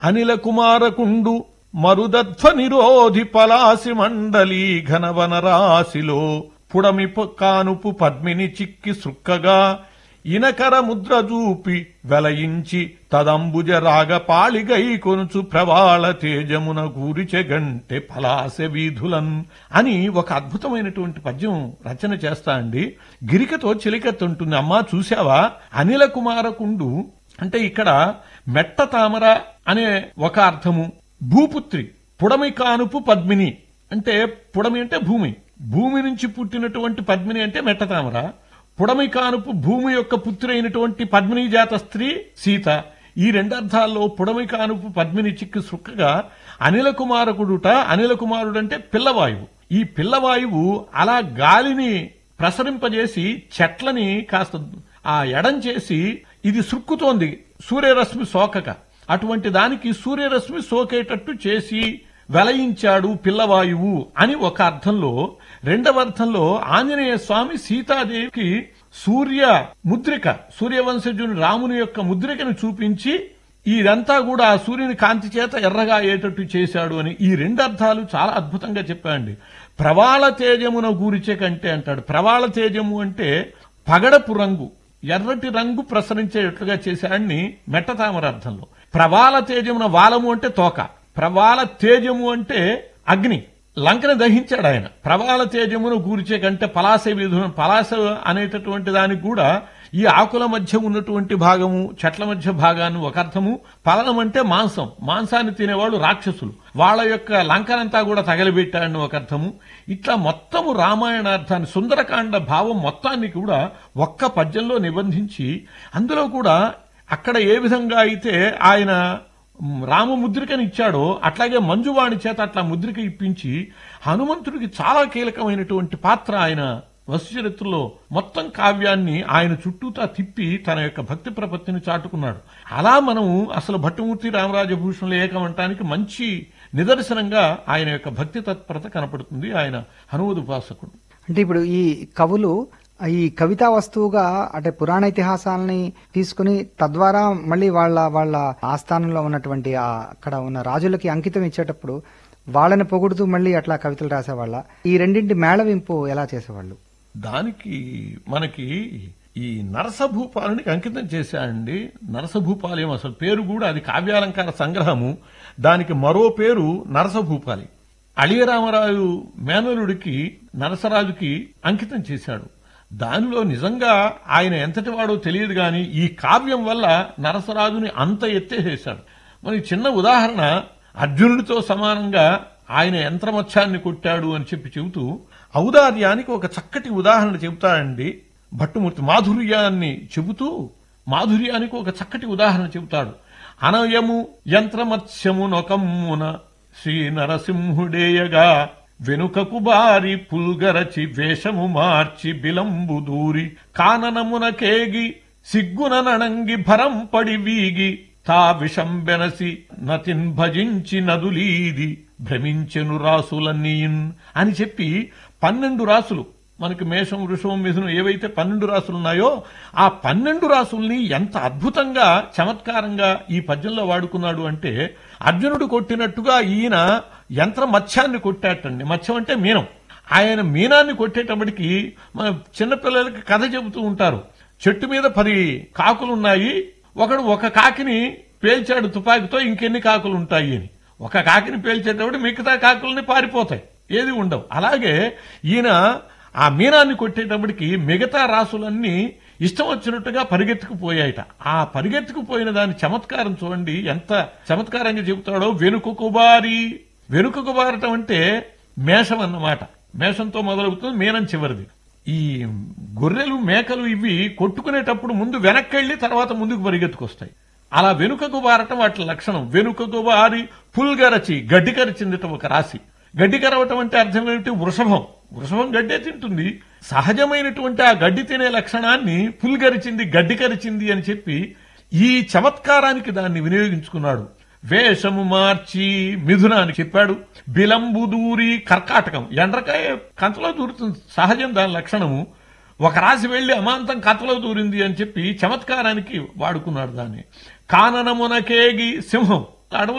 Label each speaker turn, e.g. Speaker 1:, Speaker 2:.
Speaker 1: అనిల కుమారకుండు మరుదధ్వ నిరోధి పలాసి మండలి ఘనవన రాశిలో పుడమి ప- కానుపు పద్మిని చిక్కి సుక్కగా ఇనకర ముద్ర చూపి వెలయించి తదంబుజ రాగ పాళిగై కొనుచు ప్రవాళ తేజమున గూరిచెగంటే పలాసె వీధులన్ అని ఒక అద్భుతమైనటువంటి పద్యం రచన చేస్తా అండి గిరికతో చిలికెత్తుంటుంది అమ్మా చూశావా అనిల కుమారకుండు అంటే ఇక్కడ మెట్ట తామర అనే ఒక అర్థము భూపుత్రి పుడమి కానుపు పద్మిని అంటే పుడమి అంటే భూమి భూమి నుంచి పుట్టినటువంటి పద్మిని అంటే మెట్ట తామర పుడమి కానుపు భూమి యొక్క పుత్రి అయినటువంటి పద్మిని జాత స్త్రీ సీత ఈ రెండర్థాల్లో పుడమి కానుపు పద్మిని చిక్కు సుక్కగా అనిల కుమారకుడుట అనిల కుమారుడు అంటే పిల్లవాయువు ఈ పిల్లవాయువు అలా గాలిని ప్రసరింపజేసి చెట్లని కాస్త ఆ ఎడం చేసి ఇది సుక్కుతోంది సూర్యరశ్మి సోకక అటువంటి దానికి సూర్యరశ్మి సోకేటట్టు చేసి వెలయించాడు పిల్లవాయువు అని ఒక అర్థంలో రెండవ అర్థంలో ఆంజనేయ స్వామి సీతాదేవికి సూర్య ముద్రిక సూర్యవంశజుని రాముని యొక్క ముద్రికను చూపించి ఇదంతా కూడా ఆ సూర్యుని కాంతి చేత ఎర్రగా అయ్యేటట్టు చేశాడు అని ఈ రెండు అర్థాలు చాలా అద్భుతంగా చెప్పండి ప్రవాళ తేజమున గూరిచే కంటే అంటాడు ప్రవాళ తేజము అంటే పగడపు రంగు ఎర్రటి రంగు ప్రసరించేటట్లుగా చేశాడని మెట్టతామర అర్థంలో ప్రవాళ తేజమున వాలము అంటే తోక ప్రవాళ తేజము అంటే అగ్ని లంకను దహించాడు ఆయన ప్రవాళ తేజమును గూర్చే కంటే పలాస వీధులను పలాస అనేటటువంటి దానికి కూడా ఈ ఆకుల మధ్య ఉన్నటువంటి భాగము చెట్ల మధ్య భాగాన్ని ఒక అర్థము పలనం అంటే మాంసం మాంసాన్ని తినేవాళ్ళు రాక్షసులు వాళ్ళ యొక్క లంకనంతా కూడా తగలబెట్టాడని ఒక అర్థము ఇట్లా మొత్తము రామాయణార్థాన్ని సుందరకాండ భావం మొత్తాన్ని కూడా ఒక్క పద్యంలో నిబంధించి అందులో కూడా అక్కడ ఏ విధంగా అయితే ఆయన రామ ముద్రికని ఇచ్చాడో అట్లాగే మంజువాణి చేత అట్లా ముద్రిక ఇప్పించి హనుమంతుడికి చాలా కీలకమైనటువంటి పాత్ర ఆయన వసుచరిత్రలో మొత్తం కావ్యాన్ని ఆయన చుట్టూతా తిప్పి తన యొక్క భక్తి ప్రపత్తిని చాటుకున్నాడు అలా మనం అసలు భట్టుమూర్తి రామరాజభూషణులు ఏకమంటానికి మంచి నిదర్శనంగా ఆయన యొక్క భక్తి తత్పరత కనపడుతుంది ఆయన హనుమదుపాసకుడు
Speaker 2: అంటే ఇప్పుడు ఈ కవులు ఈ కవితా వస్తువుగా అంటే పురాణ ఇతిహాసాలని తీసుకుని తద్వారా మళ్ళీ వాళ్ళ వాళ్ళ ఆస్థానంలో ఉన్నటువంటి ఆ అక్కడ ఉన్న రాజులకి అంకితం ఇచ్చేటప్పుడు వాళ్ళని పొగుడుతూ మళ్ళీ అట్లా కవితలు రాసేవాళ్ళ ఈ రెండింటి మేళవింపు ఎలా చేసేవాళ్ళు
Speaker 1: దానికి మనకి ఈ నరసభూపాలునికి అంకితం చేశాడండి నరసభూపాలి ఏమో అసలు పేరు కూడా అది కావ్యాలంకార సంగ్రహము దానికి మరో పేరు నరసభూపాలి అళియరామరాజు మేనలుడికి నరసరాజుకి అంకితం చేశాడు దానిలో నిజంగా ఆయన ఎంతటి వాడో తెలియదు గాని ఈ కావ్యం వల్ల నరసరాజుని అంత ఎత్తేసేశాడు మనకి చిన్న ఉదాహరణ అర్జునుడితో సమానంగా ఆయన యంత్రమత్స్యాన్ని కొట్టాడు అని చెప్పి చెబుతూ ఔదార్యానికి ఒక చక్కటి ఉదాహరణ చెబుతాడండి భట్టుమూర్తి మాధుర్యాన్ని చెబుతూ మాధుర్యానికి ఒక చక్కటి ఉదాహరణ చెబుతాడు అనయము యంత్రమత్స్యము నొకమ్మున శ్రీ నరసింహుడేయగా వెనుకకు బారి పుల్గరచి వేషము మార్చి బిలంబు దూరి కాననమున కేగి సిగ్గున నణంగి భరం పడి వీగి తా విషం బెనసి నతిన్ భజించి నదులీది భ్రమించెను రాసులన్నీన్ అని చెప్పి పన్నెండు రాసులు మనకి మేషం వృషభం మిథునం ఏవైతే పన్నెండు రాసులు ఉన్నాయో ఆ పన్నెండు రాసుల్ని ఎంత అద్భుతంగా చమత్కారంగా ఈ పద్యంలో వాడుకున్నాడు అంటే అర్జునుడు కొట్టినట్టుగా ఈయన యంత్ర మత్స్యాన్ని కొట్టాటండి మత్స్యం అంటే మీనం ఆయన మీనాన్ని కొట్టేటప్పటికి మన చిన్నపిల్లలకి కథ చెబుతూ ఉంటారు చెట్టు మీద పది కాకులున్నాయి ఒకడు ఒక కాకిని పేల్చాడు తుపాకీతో ఇంకెన్ని కాకులు ఉంటాయి అని ఒక కాకిని పేల్చేటప్పుడు మిగతా కాకుల్ని పారిపోతాయి ఏది ఉండవు అలాగే ఈయన ఆ మీనాన్ని కొట్టేటప్పటికి మిగతా రాసులన్నీ ఇష్టం వచ్చినట్టుగా పరిగెత్తుకుపోయాయట ఆ పరిగెత్తుకుపోయిన దాని చమత్కారం చూడండి ఎంత చమత్కారంగా చెబుతాడో వెనుకకు బారి వెనుకకు బారటం అంటే మేషం అన్నమాట మేషంతో మొదలవుతుంది మీనం చివరిది ఈ గొర్రెలు మేకలు ఇవి కొట్టుకునేటప్పుడు ముందు వెనక్కెళ్ళి తర్వాత ముందుకు పరిగెత్తుకొస్తాయి అలా వెనుకకు బారటం వాటి లక్షణం వెనుకకు బారి పుల్గరచి గడ్డి కరిచిందిట ఒక రాశి గడ్డి కరవటం అంటే అర్థం ఏమిటి వృషభం వృషభం గడ్డే తింటుంది సహజమైనటువంటి ఆ గడ్డి తినే లక్షణాన్ని పుల్గరిచింది గడ్డి కరిచింది అని చెప్పి ఈ చమత్కారానికి దాన్ని వినియోగించుకున్నాడు వేషము మార్చి మిథున అని చెప్పాడు బిలంబు దూరి కర్కాటకం ఎండ్రకాయ కంతలో దూరుతుంది సహజం దాని లక్షణము ఒక రాశి వెళ్లి అమాంతం కథలో దూరింది అని చెప్పి చమత్కారానికి వాడుకున్నాడు దాన్ని కాననమునకేగి సింహం అడవులు